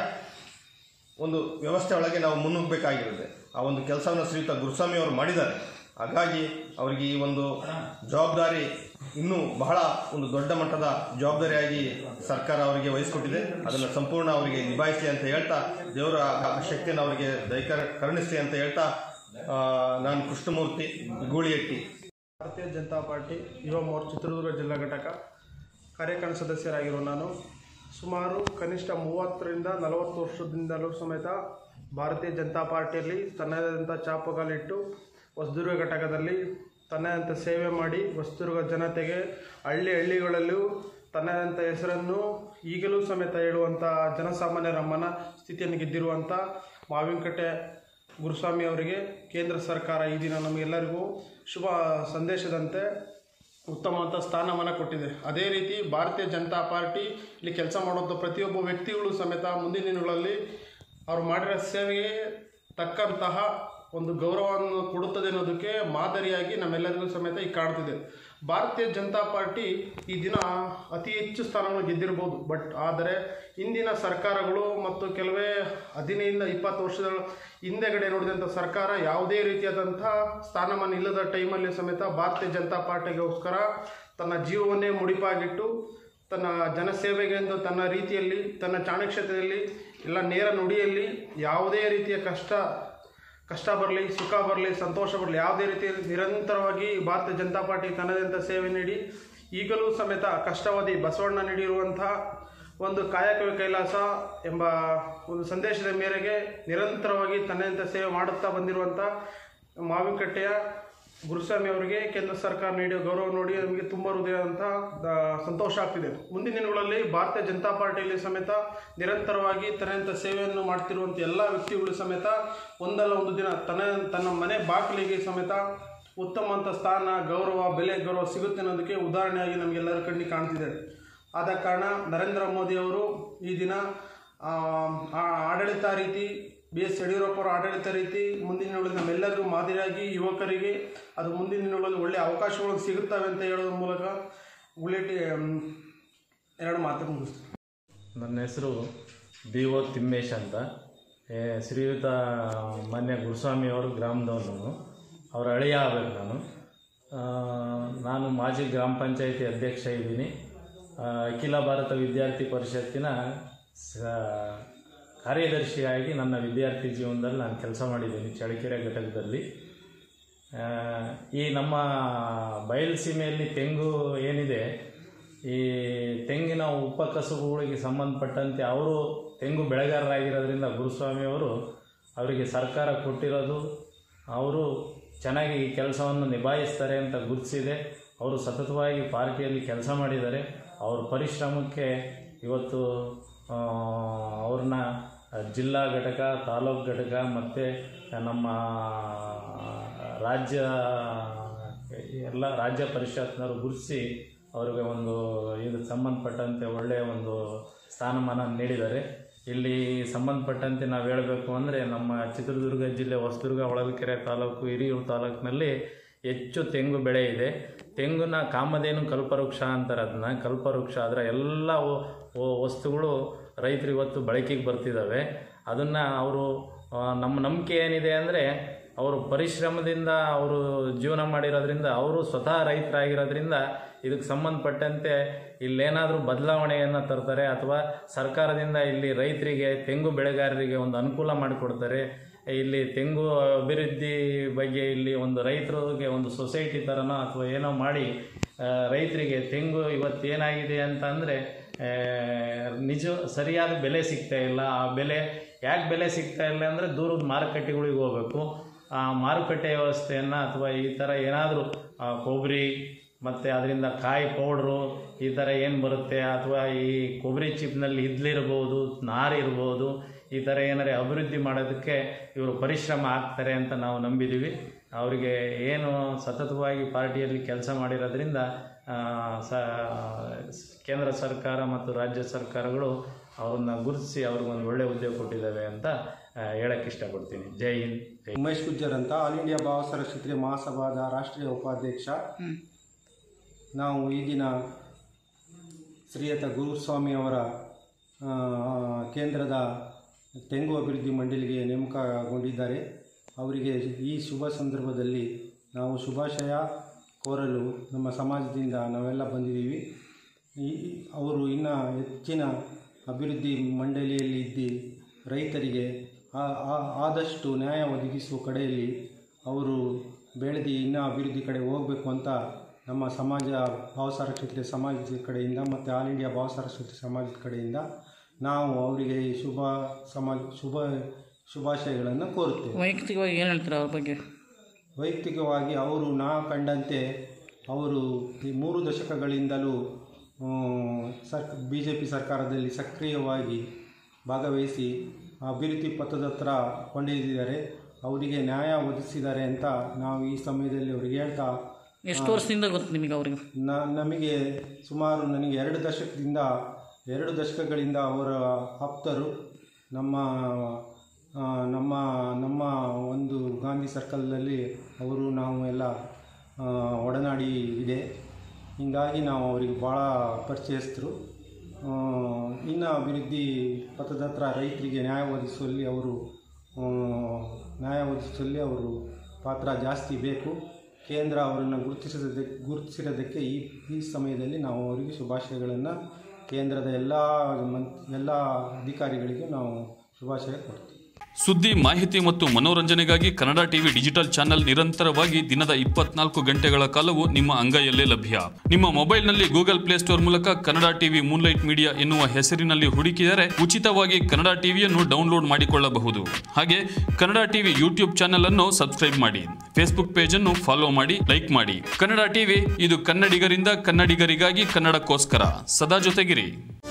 [SPEAKER 4] ಒಂದು ವ್ಯವಸ್ಥೆ ಒಳಗೆ ನಾವು ಮುನ್ನುಗ್ಗಬೇಕಾಗಿರುತ್ತೆ ಆ ಒಂದು ಕೆಲಸವನ್ನು ಶ್ರೀಯುತ ಗುರುಸ್ವಾಮಿ ಅವರು ಮಾಡಿದ್ದಾರೆ ಹಾಗಾಗಿ ಅವರಿಗೆ ಈ ಒಂದು ಜವಾಬ್ದಾರಿ ಇನ್ನೂ ಬಹಳ ಒಂದು ದೊಡ್ಡ ಮಟ್ಟದ ಜವಾಬ್ದಾರಿಯಾಗಿ ಸರ್ಕಾರ ಅವರಿಗೆ ವಹಿಸಿಕೊಟ್ಟಿದೆ ಅದನ್ನು ಸಂಪೂರ್ಣ ಅವರಿಗೆ ನಿಭಾಯಿಸಲಿ ಅಂತ ಹೇಳ್ತಾ ದೇವರ ಆ ಶಕ್ತಿಯನ್ನು ಅವರಿಗೆ ದಯಕ ಕರುಣಿಸಲಿ ಅಂತ ಹೇಳ್ತಾ ಆ, ನಾನು ಕೃಷ್ಣಮೂರ್ತಿ ಗೂಳಿಯಟ್ಟಿ
[SPEAKER 6] ಭಾರತೀಯ ಜನತಾ ಪಾರ್ಟಿ ಯುವ ಮೋರ್ಚಾ ಚಿತ್ರದುರ್ಗ ಜಿಲ್ಲಾ ಘಟಕ ಕಾರ್ಯಕಾರಿ ಸದಸ್ಯರಾಗಿರೋ ನಾನು ಸುಮಾರು ಕನಿಷ್ಠ ಮೂವತ್ತರಿಂದ ನಲವತ್ತು ವರ್ಷದಿಂದಲೂ ಸಮೇತ ಭಾರತೀಯ ಜನತಾ ಪಾರ್ಟಿಯಲ್ಲಿ ತನ್ನದಾದಂಥ ಚಾಪುಗಾಲಿಟ್ಟು ಹೊಸದುರ್ಗ ಘಟಕದಲ್ಲಿ ತನ್ನದಂಥ ಸೇವೆ ಮಾಡಿ ಹೊಸದುರ್ಗ ಜನತೆಗೆ ಹಳ್ಳಿ ಹಳ್ಳಿಗಳಲ್ಲೂ ತನ್ನದಂಥ ಹೆಸರನ್ನು ಈಗಲೂ ಸಮೇತ ಹೇಳುವಂಥ ಜನಸಾಮಾನ್ಯರ ಮನ ಸ್ಥಿತಿಯನ್ನು ಗೆದ್ದಿರುವಂಥ ಮಾವಿನಕಟ್ಟೆ ಗುರುಸ್ವಾಮಿ ಅವರಿಗೆ ಕೇಂದ್ರ ಸರ್ಕಾರ ಈ ದಿನ ನಮಗೆಲ್ಲರಿಗೂ ಶುಭ ಸಂದೇಶದಂತೆ ಉತ್ತಮವಾದ ಸ್ಥಾನಮಾನ ಕೊಟ್ಟಿದೆ ಅದೇ ರೀತಿ ಭಾರತೀಯ ಜನತಾ ಪಾರ್ಟಿ ಇಲ್ಲಿ ಕೆಲಸ ಮಾಡುವಂಥ ಪ್ರತಿಯೊಬ್ಬ ವ್ಯಕ್ತಿಗಳು ಸಮೇತ ಮುಂದಿನ ದಿನಗಳಲ್ಲಿ ಅವರು ಮಾಡಿರೋ ಸೇವೆಗೆ ತಕ್ಕಂತಹ ಒಂದು ಗೌರವವನ್ನು ಕೊಡುತ್ತದೆ ಅನ್ನೋದಕ್ಕೆ ಮಾದರಿಯಾಗಿ ನಮ್ಮೆಲ್ಲರಿಗೂ ಸಮೇತ ಈಗ ಕಾಣ್ತಿದೆ ಭಾರತೀಯ ಜನತಾ ಪಾರ್ಟಿ ಈ ದಿನ ಅತಿ ಹೆಚ್ಚು ಸ್ಥಾನವನ್ನು ಗೆದ್ದಿರ್ಬೋದು ಬಟ್ ಆದರೆ ಇಂದಿನ ಸರ್ಕಾರಗಳು ಮತ್ತು ಕೆಲವೇ ಹದಿನೈದಿಂದ ಇಪ್ಪತ್ತು ವರ್ಷದ ಹಿಂದೆಗಡೆ ನೋಡಿದಂಥ ಸರ್ಕಾರ ಯಾವುದೇ ರೀತಿಯಾದಂಥ ಸ್ಥಾನಮಾನ ಇಲ್ಲದ ಟೈಮಲ್ಲಿ ಸಮೇತ ಭಾರತೀಯ ಜನತಾ ಪಾರ್ಟಿಗೋಸ್ಕರ ತನ್ನ ಜೀವವನ್ನೇ ಮುಡಿಪಾಗಿಟ್ಟು ತನ್ನ ಜನಸೇವೆಗೆ ಎಂದು ತನ್ನ ರೀತಿಯಲ್ಲಿ ತನ್ನ ಚಾಣಕ್ಷತೆಯಲ್ಲಿ ಎಲ್ಲ ನೇರ ನುಡಿಯಲ್ಲಿ ಯಾವುದೇ ರೀತಿಯ ಕಷ್ಟ ಕಷ್ಟ ಬರಲಿ ಸುಖ ಬರಲಿ ಸಂತೋಷ ಬರಲಿ ಯಾವುದೇ ರೀತಿಯಲ್ಲಿ ನಿರಂತರವಾಗಿ ಭಾರತೀಯ ಜನತಾ ಪಾರ್ಟಿ ತನ್ನದಂಥ ಸೇವೆ ನೀಡಿ ಈಗಲೂ ಸಮೇತ ಕಷ್ಟವಾದಿ ಬಸವಣ್ಣ ನೀಡಿರುವಂಥ ಒಂದು ಕಾಯಕವೇ ಕೈಲಾಸ ಎಂಬ ಒಂದು ಸಂದೇಶದ ಮೇರೆಗೆ ನಿರಂತರವಾಗಿ ತನ್ನದಂಥ ಸೇವೆ ಮಾಡುತ್ತಾ ಬಂದಿರುವಂಥ ಮಾವಿನಕಟ್ಟೆಯ ಗುರುಸ್ವಾಮಿ ಅವರಿಗೆ ಕೇಂದ್ರ ಸರ್ಕಾರ ನೀಡಿದ ಗೌರವ ನೋಡಿ ನಮಗೆ ತುಂಬ ಹೃದಯ ಅಂತ ಸಂತೋಷ ಆಗ್ತಿದೆ ಮುಂದಿನ ದಿನಗಳಲ್ಲಿ ಭಾರತೀಯ ಜನತಾ ಪಾರ್ಟಿಯಲ್ಲಿ ಸಮೇತ ನಿರಂತರವಾಗಿ ತನ್ನಂಥ ಸೇವೆಯನ್ನು ಮಾಡ್ತಿರುವಂಥ ಎಲ್ಲ ವ್ಯಕ್ತಿಗಳು ಸಮೇತ ಒಂದಲ್ಲ ಒಂದು ದಿನ ತನ್ನ ತನ್ನ ಮನೆ ಬಾಗಿಲಿಗೆ ಸಮೇತ ಉತ್ತಮವಂತ ಸ್ಥಾನ ಗೌರವ ಬೆಲೆ ಗೌರವ ಸಿಗುತ್ತೆ ಅನ್ನೋದಕ್ಕೆ ಉದಾಹರಣೆಯಾಗಿ ನಮಗೆಲ್ಲರ ಕಣ್ಣಿಗೆ ಕಾಣ್ತಿದೆ ಆದ ಕಾರಣ ನರೇಂದ್ರ ಮೋದಿ ಅವರು ಈ ದಿನ ಆ, ಆ ಆಡಳಿತ ರೀತಿ ಬಿ ಎಸ್ ಯಡಿಯೂರಪ್ಪ ಅವರ ಆಡಳಿತ ರೀತಿ ಮುಂದಿನ ದಿನಗಳಲ್ಲಿ ನಮ್ಮೆಲ್ಲರಿಗೂ ಮಾದರಿಯಾಗಿ ಯುವಕರಿಗೆ ಅದು ಮುಂದಿನ ದಿನಗಳಲ್ಲಿ ಒಳ್ಳೆಯ ಅವಕಾಶಗಳು ಸಿಗುತ್ತವೆ ಅಂತ ಹೇಳೋದ್ರ ಮೂಲಕ ಉಳ್ಳೇಟಿ ಎರಡು ಮಾತು ಮುಗಿಸ್ತೀನಿ
[SPEAKER 7] ನನ್ನ ಹೆಸರು ಬಿ ಒ ತಿಮ್ಮೇಶ್ ಅಂತ
[SPEAKER 5] ಏ, ಶ್ರೀಯುತ ಮಾನ್ಯ ಗುರುಸ್ವಾಮಿ ಅವರು ಗ್ರಾಮದವನು ಅವರ ಅಳಿಯ ಆಗಬೇಕು ನಾನು ಆ, ನಾನು ಮಾಜಿ ಗ್ರಾಮ ಪಂಚಾಯಿತಿ ಅಧ್ಯಕ್ಷ ಇದ್ದೀನಿ ಆ, ಅಖಿಲ ಭಾರತ ವಿದ್ಯಾರ್ಥಿ ಪರಿಷತ್ತಿನ ಸ ಕಾರ್ಯದರ್ಶಿಯಾಗಿ ನನ್ನ ವಿದ್ಯಾರ್ಥಿ ಜೀವನದಲ್ಲಿ ನಾನು ಕೆಲಸ ಮಾಡಿದ್ದೀನಿ ಚಳ್ಳಕೆರೆ ಘಟಕದಲ್ಲಿ ಆ, ಈ ನಮ್ಮ ಬಯಲುಸೀಮೆಯಲ್ಲಿ ತೆಂಗು ಏನಿದೆ ಈ ತೆಂಗಿನ ಉಪಕಸುಬುಗಳಿಗೆ ಸಂಬಂಧಪಟ್ಟಂತೆ ಅವರು ತೆಂಗು ಬೆಳೆಗಾರರಾಗಿರೋದ್ರಿಂದ ಗುರುಸ್ವಾಮಿಯವರು ಅವರಿಗೆ ಸರ್ಕಾರ ಕೊಟ್ಟಿರೋದು ಅವರು ಚೆನ್ನಾಗಿ ಈ ಕೆಲಸವನ್ನು ನಿಭಾಯಿಸ್ತಾರೆ ಅಂತ ಗುರುತಿಸಿದೆ ಅವರು ಸತತವಾಗಿ ಪಾರ್ಟಿಯಲ್ಲಿ ಕೆಲಸ ಮಾಡಿದ್ದಾರೆ ಅವ್ರ ಪರಿಶ್ರಮಕ್ಕೆ ಇವತ್ತು ಆ, ಅವ್ರನ್ನ ಜಿಲ್ಲಾ ಘಟಕ ತಾಲೂಕು ಘಟಕ ಮತ್ತು ನಮ್ಮ ರಾಜ್ಯ ಎಲ್ಲ ರಾಜ್ಯ ಪರಿಷತ್ನವರು ಗುರುತಿಸಿ ಅವರಿಗೆ ಒಂದು ಇದಕ್ಕೆ ಸಂಬಂಧಪಟ್ಟಂತೆ ಒಳ್ಳೆಯ ಒಂದು ಸ್ಥಾನಮಾನ ನೀಡಿದ್ದಾರೆ ಇಲ್ಲಿ ಸಂಬಂಧಪಟ್ಟಂತೆ ನಾವು ಹೇಳಬೇಕು ಅಂದರೆ ನಮ್ಮ ಚಿತ್ರದುರ್ಗ ಜಿಲ್ಲೆ ಹೊಸದುರ್ಗ ಹೊಳಲ್ಕೆರೆ ತಾಲೂಕು ಹಿರಿಯೂರು ತಾಲೂಕಿನಲ್ಲಿ ಹೆಚ್ಚು ತೆಂಗು ಬೆಳೆ ಇದೆ ತೆಂಗುನ ಕಾಮಧೇನು ಕಲ್ಪವೃಕ್ಷ ಅಂತಾರೆ ಅದನ್ನ ಕಲ್ಪವೃಕ್ಷ ಅದರ ಎಲ್ಲ ವ- ವ- ವಸ್ತುಗಳು ರೈತರು ಇವತ್ತು ಬಳಕೆಗೆ ಬರ್ತಿದ್ದಾವೆ ಅದನ್ನು ಅವರು ಆ, ನಮ್ಮ ನಂಬಿಕೆ ಏನಿದೆ ಅಂದರೆ ಅವರು ಪರಿಶ್ರಮದಿಂದ ಅವರು ಜೀವನ ಮಾಡಿರೋದ್ರಿಂದ ಅವರು ಸ್ವತಃ ರೈತರಾಗಿರೋದ್ರಿಂದ ಇದಕ್ಕೆ ಸಂಬಂಧಪಟ್ಟಂತೆ ಇಲ್ಲೇನಾದರೂ ಬದಲಾವಣೆಯನ್ನು ತರ್ತಾರೆ ಅಥವಾ ಸರ್ಕಾರದಿಂದ ಇಲ್ಲಿ ರೈತರಿಗೆ ತೆಂಗು ಬೆಳೆಗಾರರಿಗೆ ಒಂದು ಅನುಕೂಲ ಮಾಡಿಕೊಡ್ತಾರೆ ಇಲ್ಲಿ ತೆಂಗು ಅಭಿವೃದ್ಧಿ ಬಗ್ಗೆ ಇಲ್ಲಿ ಒಂದು ರೈತರಿಗೆ ಒಂದು ಸೊಸೈಟಿ ಥರನೋ ಅಥವಾ ಏನೋ ಮಾಡಿ ಆ, ರೈತರಿಗೆ ತೆಂಗು ಇವತ್ತು ಏನಾಗಿದೆ ಅಂತ ಅಂದರೆ ನಿಜ ಸರಿಯಾದ ಬೆಲೆ ಸಿಗ್ತಾ ಇಲ್ಲ ಆ ಬೆಲೆ ಯಾಕೆ ಬೆಲೆ ಸಿಗ್ತಾ ಇಲ್ಲ ಅಂದರೆ ದೂರದ ಮಾರುಕಟ್ಟೆಗಳಿಗೆ ಹೋಗಬೇಕು ಆ ಮಾರುಕಟ್ಟೆ ವ್ಯವಸ್ಥೆಯನ್ನು ಅಥವಾ ಈ ಥರ ಏನಾದರೂ ಕೊಬ್ಬರಿ ಮತ್ತು ಅದರಿಂದ ಕಾಯಿ ಪೌಡ್ರು ಈ ಥರ ಏನು ಬರುತ್ತೆ ಅಥವಾ ಈ ಕೊಬ್ಬರಿ ಚಿಪ್ನಲ್ಲಿ ಇದ್ಲಿರ್ಬೋದು ನಾರಿರ್ಬೋದು ಈ ಥರ ಏನಾರೇ ಅಭಿವೃದ್ಧಿ ಮಾಡೋದಕ್ಕೆ ಇವರು ಪರಿಶ್ರಮ ಆಗ್ತಾರೆ ಅಂತ ನಾವು ನಂಬಿದ್ದೀವಿ ಅವರಿಗೆ ಏನು ಸತತವಾಗಿ ಪಾರ್ಟಿಯಲ್ಲಿ ಕೆಲಸ ಮಾಡಿರೋದ್ರಿಂದ ಆ, ಸ ಕೇಂದ್ರ ಸರ್ಕಾರ ಮತ್ತು ರಾಜ್ಯ ಸರ್ಕಾರಗಳು ಅವ್ರನ್ನ ಗುರುತಿಸಿ ಅವ್ರಿಗೊಂದು ಒಳ್ಳೆಯ ಉದ್ಯೋಗ ಕೊಟ್ಟಿದ್ದಾವೆ ಅಂತ ಆ, ಹೇಳಕ್ಕೆ ಇಷ್ಟಪಡ್ತೀನಿ ಜೈ ಹಿಂದ್ ಜೈ
[SPEAKER 6] ಉಮೇಶ್ ಗುಜ್ಜರ್ ಅಂತ ಆಲ್ ಇಂಡಿಯಾ ಭಾವಸರ ಕ್ಷತ್ರಿಯ ಮಹಾಸಭಾದ ರಾಷ್ಟ್ರೀಯ ಉಪಾಧ್ಯಕ್ಷ ನಾವು ಈ ದಿನ ಶ್ರೀಯುತ ಗುರುಸ್ವಾಮಿ ಅವರ ಆ, ಕೇಂದ್ರದ ತೆಂಗು ಅಭಿವೃದ್ಧಿ ಮಂಡಳಿಗೆ ನೇಮಕಗೊಂಡಿದ್ದಾರೆ ಅವರಿಗೆ ಈ ಶುಭ ಸಂದರ್ಭದಲ್ಲಿ ನಾವು ಶುಭಾಶಯ ಕೋರಲು ನಮ್ಮ ಸಮಾಜದಿಂದ ನಾವೆಲ್ಲ ಬಂದಿದ್ದೀವಿ ಈ ಅವರು ಇನ್ನು ಹೆಚ್ಚಿನ ಅಭಿವೃದ್ಧಿ ಮಂಡಳಿಯಲ್ಲಿ ಇದ್ದು ರೈತರಿಗೆ ಆ- ಆ- ಆದಷ್ಟು ನ್ಯಾಯ ಒದಗಿಸುವ ಕಡೆಯಲ್ಲಿ ಅವರು ಬೆಳೆದು ಇನ್ನೂ ಅಭಿವೃದ್ಧಿ ಕಡೆ ಹೋಗಬೇಕು ಅಂತ ನಮ್ಮ ಸಮಾಜ ಭಾವಸಾರ ಕ್ಷೇತ್ರೀಯ ಸಮಾಜದ ಕಡೆಯಿಂದ ಮತ್ತು ಆಲ್ ಇಂಡಿಯಾ ಭಾವಸಾರ ಕ್ಷೇತ್ರೀಯ ಸಮಾಜದ ಕಡೆಯಿಂದ ನಾವು ಅವರಿಗೆ ಈ ಶುಭ ಸಮಾಜ ಶುಭ ಶುಭಾಶಯಗಳನ್ನು ಕೋರುತ್ತೇವೆ
[SPEAKER 7] ವೈಯಕ್ತಿಕವಾಗಿ ಏನು ಹೇಳ್ತೀರಾ ಅವ್ರ ಬಗ್ಗೆ
[SPEAKER 6] ವೈಯಕ್ತಿಕವಾಗಿ ಅವರು ನಾ ಕಂಡಂತೆ ಅವರು ಈ ಮೂರು ದಶಕಗಳಿಂದಲೂ ಸರ್ ಬಿ ಜೆ ಪಿ ಸರ್ಕಾರದಲ್ಲಿ ಸಕ್ರಿಯವಾಗಿ ಭಾಗವಹಿಸಿ ಅಭಿವೃದ್ಧಿ ಪಥದ ಹತ್ರ ಕೊಂಡೊಯ್ದಿದ್ದಾರೆ ಅವರಿಗೆ ನ್ಯಾಯ ಒದಗಿಸಿದ್ದಾರೆ ಅಂತ ನಾವು ಈ ಸಮಯದಲ್ಲಿ ಅವರಿಗೆ ಹೇಳ್ತಾ
[SPEAKER 7] ಎಷ್ಟು ವರ್ಷದಿಂದ ಗೊತ್ತು ನಿಮಗೆ ಅವ್ರಿಗೆ
[SPEAKER 6] ನ ನಮಗೆ ಸುಮಾರು ನನಗೆ ಎರಡು ದಶಕದಿಂದ ಎರಡು ದಶಕಗಳಿಂದ ಅವರ ಆಪ್ತರು ನಮ್ಮ ಆ, ನಮ್ಮ ನಮ್ಮ ಒಂದು ಗಾಂಧಿ ಸರ್ಕಲ್ನಲ್ಲಿ ಅವರು ನಾವು ಎಲ್ಲ ಆ, ಒಡನಾಡಿ ಇದೆ ಹೀಗಾಗಿ ನಾವು ಅವರಿಗೆ ಭಾಳ ಪರಿಚಯಸ್ಥರು ಆ, ಇನ್ನು ಅಭಿವೃದ್ಧಿ ಪಥದ ಹತ್ರ ರೈತರಿಗೆ ನ್ಯಾಯ ಒದಗಿಸುವಲ್ಲಿ ಅವರು ಆ, ನ್ಯಾಯ ಒದಗಿಸುವಲ್ಲಿ ಅವರು ಪಾತ್ರ ಜಾಸ್ತಿ ಬೇಕು ಕೇಂದ್ರ ಅವರನ್ನು ಗುರುತಿಸಿರೋದಕ್ಕೆ ಗುರುತಿಸಿರೋದಕ್ಕೆ ಈ ಈ ಸಮಯದಲ್ಲಿ ನಾವು ಅವರಿಗೆ ಶುಭಾಶಯಗಳನ್ನು ಕೇಂದ್ರದ ಎಲ್ಲ ಮನ್ ಎಲ್ಲ ಅಧಿಕಾರಿಗಳಿಗೂ ನಾವು ಶುಭಾಶಯ ಕೊಡ್ತೀವಿ
[SPEAKER 8] ಸುದ್ದಿ ಮಾಹಿತಿ ಮತ್ತು ಮನೋರಂಜನೆಗಾಗಿ ಕನ್ನಡ ಟಿವಿ ಡಿಜಿಟಲ್ ಚಾನೆಲ್ ನಿರಂತರವಾಗಿ ದಿನದ ಇಪ್ಪತ್ನಾಲ್ಕು ಗಂಟೆಗಳ ಕಾಲವು ನಿಮ್ಮ ಅಂಗೈಯಲ್ಲೇ ಲಭ್ಯ ನಿಮ್ಮ ಮೊಬೈಲ್ನಲ್ಲಿ ಗೂಗಲ್ ಪ್ಲೇಸ್ಟೋರ್ ಮೂಲಕ ಕನ್ನಡ ಟಿವಿ ಮೂನ್ಲೈಟ್ ಮೀಡಿಯಾ ಎನ್ನುವ ಹೆಸರಿನಲ್ಲಿ ಹುಡುಕಿದರೆ ಉಚಿತವಾಗಿ ಕನ್ನಡ ಟಿವಿಯನ್ನು ಡೌನ್ಲೋಡ್ ಮಾಡಿಕೊಳ್ಳಬಹುದು ಹಾಗೆ ಕನ್ನಡ ಟಿವಿ ಯೂಟ್ಯೂಬ್ ಚಾನೆಲ್ ಅನ್ನು ಸಬ್ಸ್ಕ್ರೈಬ್ ಮಾಡಿ ಫೇಸ್ಬುಕ್ ಪೇಜ್ ಅನ್ನು ಫಾಲೋ ಮಾಡಿ ಲೈಕ್ ಮಾಡಿ ಕನ್ನಡ ಟಿವಿ ಇದು ಕನ್ನಡಿಗರಿಂದ ಕನ್ನಡಿಗರಿಗಾಗಿ ಕನ್ನಡಕ್ಕೋಸ್ಕರ ಸದಾ ಜೊತೆಗಿರಿ